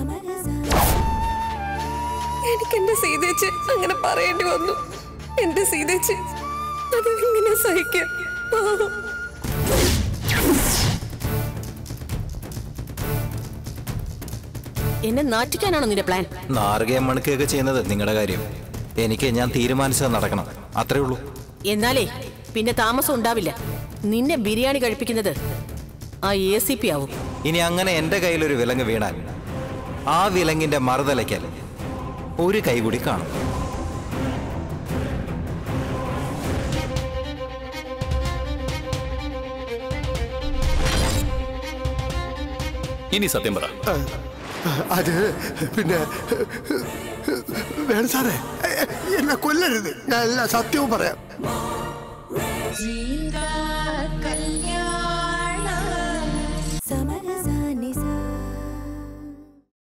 എനിക്ക് എന്റെ സീതേച്ച് അങ്ങനെ പറയേണ്ടി വന്നു എന്റെ സീതേച്ച് അത് എങ്ങനെ സഹിക്കാം പാവം. എന്നെ നാറ്റിക്കാനാണോ നിന്റെ പ്ലാൻ നാറുകയും മണുകയൊക്കെ ചെയ്യുന്നത് നിങ്ങളുടെ കാര്യം എനിക്ക് ഞാൻ തീരുമാനിച്ചത് നടക്കണം അത്രേ ഉള്ളൂ എന്നാലേ പിന്നെ താമസം ഉണ്ടാവില്ല നിന്നെ ബിരിയാണി കഴിപ്പിക്കുന്നത് ആ എ സി പി ആവും ഇനി അങ്ങനെ എൻ്റെ കയ്യിലൊരു വിലങ്ങ് വീണാൽ ആ വിലങ്ങിന്റെ മറുതലയ്ക്കൽ ഒരു കൈ കൂടി കാണും ഇനി സത്യം പറ അത് പിന്നെ വേണം സാറേ എന്നെ കൊല്ലരുത് ഞാൻ എല്ലാ സത്യവും പറയാം ജീന്താ